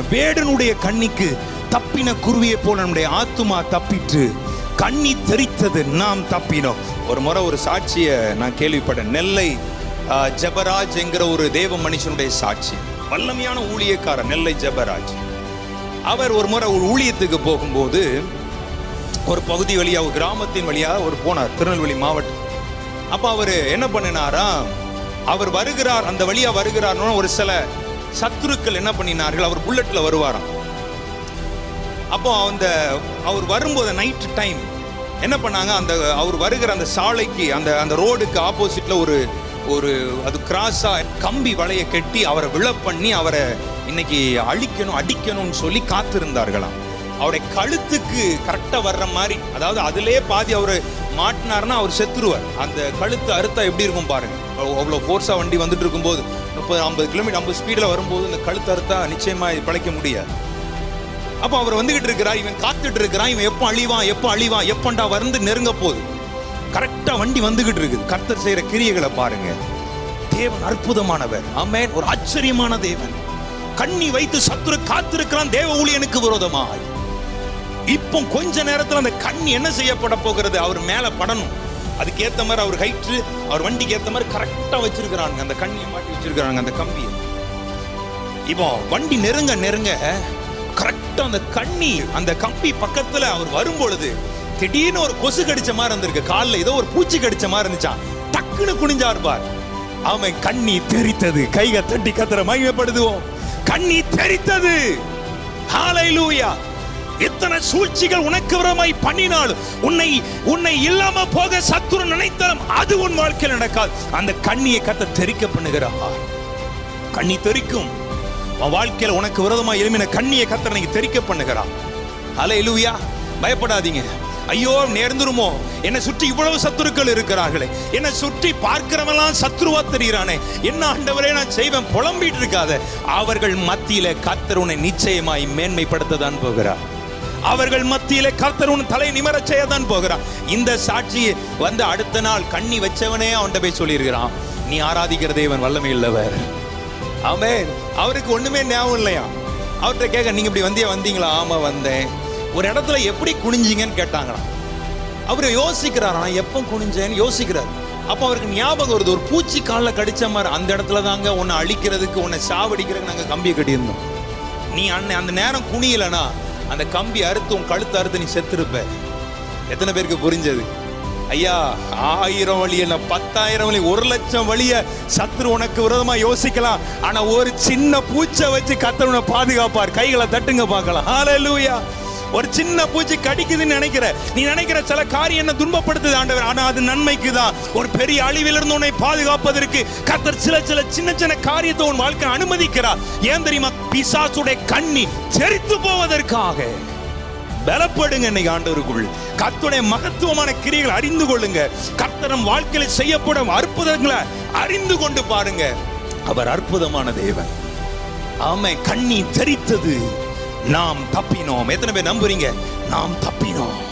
வேடனுடைய கண்ணிக்கு தப்பின குருவியை போல நம்முடைய ஆத்துமா தப்பிற்று கண்ணி தெரித்தது நாம் தப்பினோம் ஒரு முறை ஒரு சாட்சியை நான் கேள்விப்பட்டேன் நெல்லை ஆ, ஜெபராஜ் என்கிற ஒரு தேவ மனுஷனுடைய சாட்சி வல்லமையான ஊழியக்காரர் நெல்லை ஜெபராஜ் அவர் ஒரு முறை ஒரு ஊழியத்துக்கு போகும்போது ஒரு பகுதி வழியா ஒரு கிராமத்தின் வழியா ஒரு போனார் திருநெல்வேலி மாவட்டம் அப்ப அவர் என்ன பண்ணினாரா அவர் வருகிறார் அந்த வழியா வருகிறார்னு ஒரு சில சத்துருக்கள் என்ன பண்ணினார்கள் அவர் புல்லட்ல வருவாராம் அப்போ அந்த அவர் வரும்போது நைட் டைம் என்ன பண்ணாங்க அந்த அவர் வருகிற அந்த சாலைக்கு அந்த அந்த ரோடுக்கு ஆப்போசிட்ல ஒரு ஒரு அது கிராஸா கம்பி வலைய கட்டி அவரை விழ பண்ணி அவரை இன்னைக்கு அழிக்கணும் அடிக்கணும்னு சொல்லி காத்திருந்தார்களாம் அவருடைய கழுத்துக்கு கரெக்டா வர்ற மாதிரி அதாவது அதிலே பாதி அவர் மாட்டினார்னா அவர் செத்துருவார் அந்த கழுத்து அறுத்தா எப்படி இருக்கும் பாருங்க அவ்வளோ- அவ்வளோ ஃபோர்ஸா வண்டி வந்துட்டு இருக்கும்போது முப்பது ஐம்பது கிலோமீட்டர் ஐம்பது ஸ்பீடில் வரும்போது இந்த கழுத்து அறுத்தா நிச்சயமா இது பிழைக்க முடியாது அப்போ அவர் வந்துகிட்டு இருக்கிறார் இவன் காத்துட்டு இருக்கிறான் இவன் எப்போ அழிவான் எப்போ அழிவான் எப்பண்டா வந்து நெருங்க போகுது கரெக்டா வண்டி வந்துகிட்டு இருக்குது கர்த்தர் செய்யற கிரியைகளை பாருங்க தேவன் அற்புதமானவர் ஆமென் ஒரு ஆச்சரியமான தேவன் கண்ணி வைத்து சத்துரு காத்திருக்கிறான் தேவ ஊழியனுக்கு விரோதமாய் இப்போ கொஞ்ச நேரத்துல அந்த கண் என்ன செய்யப்பட போகிறது அவர் மேல படணும் அதுக்கு ஏத்த மாதிரி அவர் ஹைட்டு அவர் வண்டிக்கு ஏத்த மாதிரி கரெக்டா வச்சிருக்கிறாங்க அந்த கண்ணியை மாட்டி வச்சிருக்கிறாங்க அந்த கம்பியை இப்போ வண்டி நெருங்க நெருங்க கரெக்டா அந்த கண்ணி அந்த கம்பி பக்கத்துல அவர் வரும்பொழுது திடீர்னு ஒரு கொசு கடிச்ச மாதிரி இருந்திருக்கு கால்ல ஏதோ ஒரு பூச்சி கடிச்ச மாதிரி இருந்துச்சான் டக்குன்னு குனிஞ்சார் பார் அவன் கண்ணி தெரித்தது கைக தட்டி கத்துற மகிமைப்படுத்துவோம் கண்ணி தெரித்தது ஹalleluya எத்தனை சூழ்ச்சிகள் உனக்கு விரோதமாய் பண்ணினாலும் உன்னை உன்னை இல்லாம போக சத்துரு நினைத்தாலும் அது உன் வாழ்க்கையில் நடக்காது அந்த கண்ணியை கத்த தெரிக்க பண்ணுகிறார் கண்ணி தெரிக்கும் உன் வாழ்க்கையில உனக்கு விரோதமா எழுமின கண்ணியை கத்தர் இன்னைக்கு தெரிக்க பண்ணுகிறான் அலை லூயா பயப்படாதீங்க ஐயோ நேர்ந்துருமோ என்னை சுற்றி இவ்வளவு சத்துருக்கள் இருக்கிறார்களே என்னை சுற்றி பார்க்கிறவெல்லாம் சத்ருவா தெரிகிறானே என்ன ஆண்டவரே நான் செய்வேன் புலம்பிட்டு இருக்காத அவர்கள் மத்தியில கர்த்தர் உன்னை நிச்சயமாய் மேன்மைப்படுத்ததான் போகிறார் அவர்கள் மத்தியில கர்த்தர் உன் தலை நிமரச் செய்யத்தான் போகிறான் இந்த சாட்சி வந்து அடுத்த நாள் கண்ணி வச்சவனே அவன்கிட்ட போய் சொல்லியிருக்கிறான் நீ ஆராதிக்கிற தேவன் வல்லமை இல்லவர் ஆமென் அவருக்கு ஒண்ணுமே ஞாபகம் இல்லையா அவர்கிட்ட கேட்க நீங்க இப்படி வந்தியா வந்தீங்களா ஆமா வந்தேன் ஒரு இடத்துல எப்படி குனிஞ்சீங்கன்னு கேட்டாங்களாம் அவர் யோசிக்கிறார் நான் எப்போ குனிஞ்சேன்னு யோசிக்கிறார் அப்போ அவருக்கு ஞாபகம் வருது ஒரு பூச்சி காலில் கடிச்ச மாதிரி அந்த இடத்துல தாங்க உன்னை அழிக்கிறதுக்கு உன்னை சாவடிக்கிறதுக்கு நாங்கள் கம்பியை கட்டியிருந்தோம் நீ அன்னை அந்த நேரம் குனியலனா அந்த கம்பி அறுத்து உன் கழுத்து அறுத்து நீ செத்துருப்ப எத்தனை பேருக்கு புரிஞ்சது ஐயா ஆயிரம் வழி இல்ல பத்தாயிரம் வழி ஒரு லட்சம் வழிய சத்துரு உனக்கு விரோதமா யோசிக்கலாம் ஆனா ஒரு சின்ன பூச்சை வச்சு கத்தர் உன்னை பாதுகாப்பார் கைகளை தட்டுங்க பார்க்கலாம் ஹalleluya ஒரு சின்ன பூச்சி கடிக்குதுன்னு நினைக்கிற நீ நினைக்கிற சில காரியம் என்ன துன்பப்படுத்துது ஆண்டவர் ஆனா அது நன்மைக்கு தான் ஒரு பெரிய அழிவிலிருந்து உன்னை பாதுகாப்பதற்கு கத்தர் சில சில சின்ன சின்ன காரியத்தை உன் வாழ்க்கை அனுமதிக்கிறார் ஏன் தெரியுமா பிசாசுடைய கண்ணி செரித்து போவதற்காக பலப்படுங்க இன்னைக்கு ஆண்டவருக்குள் கர்த்தருடைய மகத்துவமான கிரியைகளை அறிந்து கொள்ளுங்க கர்த்தரம் வாழ்க்கையில செய்யப்படும் அற்புதங்களை அறிந்து கொண்டு பாருங்க அவர் அற்புதமான தேவன் ஆமை கண்ணி தெரித்தது நாம் தப்பினோம் எத்தனை பேர் நம்புறீங்க நாம் தப்பினோம்